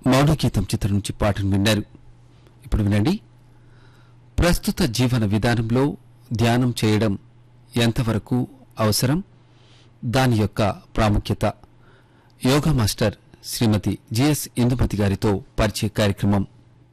మౌనగీతం చిత్రం నుంచి పాటను విన్నారు ఇప్పుడు వినండి ప్రస్తుత జీవన విధానంలో ధ్యానం చేయడం ఎంతవరకు అవసరం దాని యొక్క ప్రాముఖ్యత yoga master Shrimati GS Indumathi గారితో పరిచయ కార్యక్రమం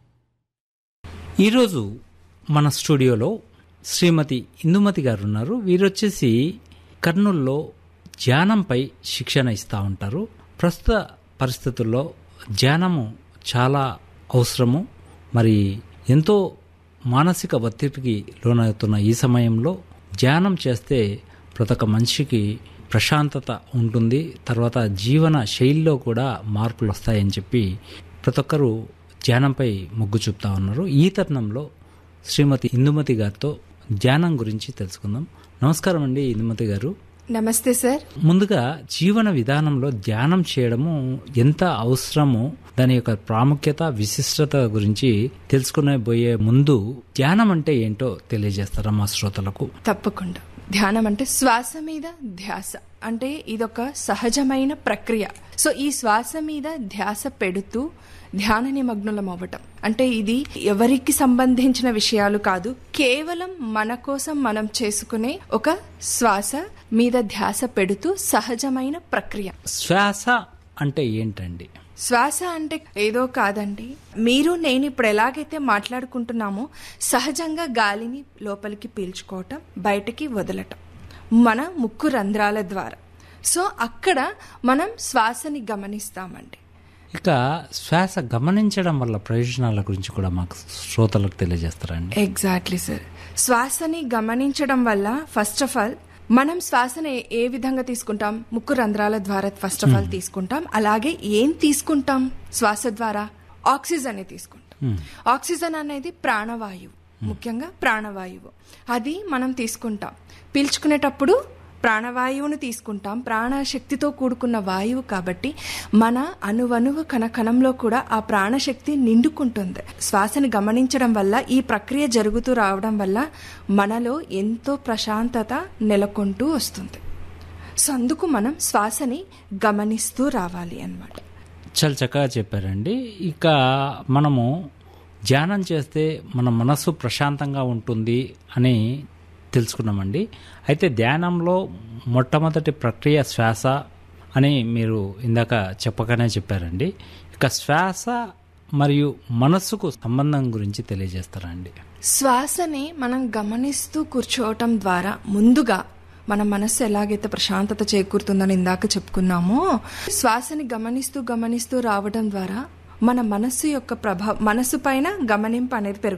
ఈరోజు మన స్టూడియోలో శ్రీమతి ఇందుమతి గారు ఉన్నారు వీరొచ్చేసి కర్నూల్లో ధ్యానంపై శిక్షణ ఇస్తూ ఉంటారు ప్రస్తుత పరిస్థితుల్లో ధ్యానము చాలా అవసరము మరి ఎంతో మానసిక ఒత్తిడికి లోనవుతున్న ఈ సమయంలో ధ్యానం చేస్తే ప్రతి ఒక్క మనిషికి ప్రశాంతత ఉంటుంది తర్వాత జీవన శైలిలో కూడా మార్పులు వస్తాయని చెప్పి ప్రతి ఒక్కరూ ధ్యానంపై మొగ్గు చూపుతా ఉన్నారు ఈ తరుణంలో శ్రీమతి ఇందుమతి గారితో ధ్యానం గురించి తెలుసుకుందాం నమస్కారం అండి ఇందుమతి గారు నమస్తే సార్ ముందుగా జీవన విధానంలో ధ్యానం చేయడము ఎంత అవసరమో దాని యొక్క ప్రాముఖ్యత విశిష్టత గురించి తెలుసుకునే పోయే ముందు ధ్యానం అంటే ఏంటో తెలియజేస్తారా మా శ్రోతలకు తప్పకుండా ధ్యానం అంటే శ్వాస మీద ధ్యాస అంటే ఇదొక సహజమైన ప్రక్రియ సో ఈ శ్వాస మీద ధ్యాస పెడుతూ ధ్యాన నిమగ్నులం అవ్వటం అంటే ఇది ఎవరికి సంబంధించిన విషయాలు కాదు కేవలం మన కోసం మనం చేసుకునే ఒక శ్వాస మీద ధ్యాస పెడుతూ సహజమైన ప్రక్రియ శ్వాస అంటే ఏంటండి శ్వాస అంటే ఏదో కాదండి మీరు నేను ఇప్పుడు ఎలాగైతే మాట్లాడుకుంటున్నామో సహజంగా గాలిని లోపలికి పీల్చుకోవటం బయటికి వదలటం మన ముక్కు రంధ్రాల ద్వారా సో అక్కడ మనం శ్వాసని గమనిస్తామండి ఇక శ్వాస గమనించడం వల్ల ప్రయోజనాల గురించి కూడా మాకు శ్రోతలకు తెలియజేస్తారండి ఎగ్జాక్ట్లీ సార్ శ్వాసని గమనించడం వల్ల ఫస్ట్ ఆఫ్ ఆల్ మనం శ్వాసని ఏ విధంగా తీసుకుంటాం ముక్కు రంధ్రాల ద్వారా ఫస్ట్ ఆఫ్ ఆల్ తీసుకుంటాం అలాగే ఏం తీసుకుంటాం శ్వాస ద్వారా ఆక్సిజన్ తీసుకుంటాం ఆక్సిజన్ అనేది ప్రాణవాయువు ముఖ్యంగా ప్రాణవాయువు అది మనం తీసుకుంటాం పీల్చుకునేటప్పుడు ప్రాణవాయువును తీసుకుంటాం ప్రాణశక్తితో కూడుకున్న వాయువు కాబట్టి మన అణువణువు కణకణంలో కూడా ఆ ప్రాణశక్తి నిండుకుంటుంది శ్వాసని గమనించడం వల్ల ఈ ప్రక్రియ జరుగుతూ రావడం వల్ల మనలో ఎంతో ప్రశాంతత నెలకొంటూ వస్తుంది సో అందుకు మనం శ్వాసని గమనిస్తూ రావాలి అన్నమాట చాలా చక్కగా చెప్పారండి ఇక మనము ధ్యానం చేస్తే మన మనస్సు ప్రశాంతంగా ఉంటుంది అని తెలుసుకున్నామండి అయితే ధ్యానంలో మొట్టమొదటి ప్రక్రియ శ్వాస అని మీరు ఇందాక చెప్పగానే చెప్పారండి ఇక శ్వాస మరియు మనస్సుకు సంబంధం గురించి తెలియజేస్తారా అండి శ్వాసని మనం గమనిస్తూ కూర్చోవటం ద్వారా ముందుగా మన మనస్సు ఎలాగైతే ప్రశాంతత చేకూరుతుందని ఇందాక చెప్పుకున్నామో శ్వాసని గమనిస్తూ గమనిస్తూ రావడం ద్వారా మన మనస్సు యొక్క ప్రభావం మనస్సు పైన గమనింపు అనేది పెరుగుతుంది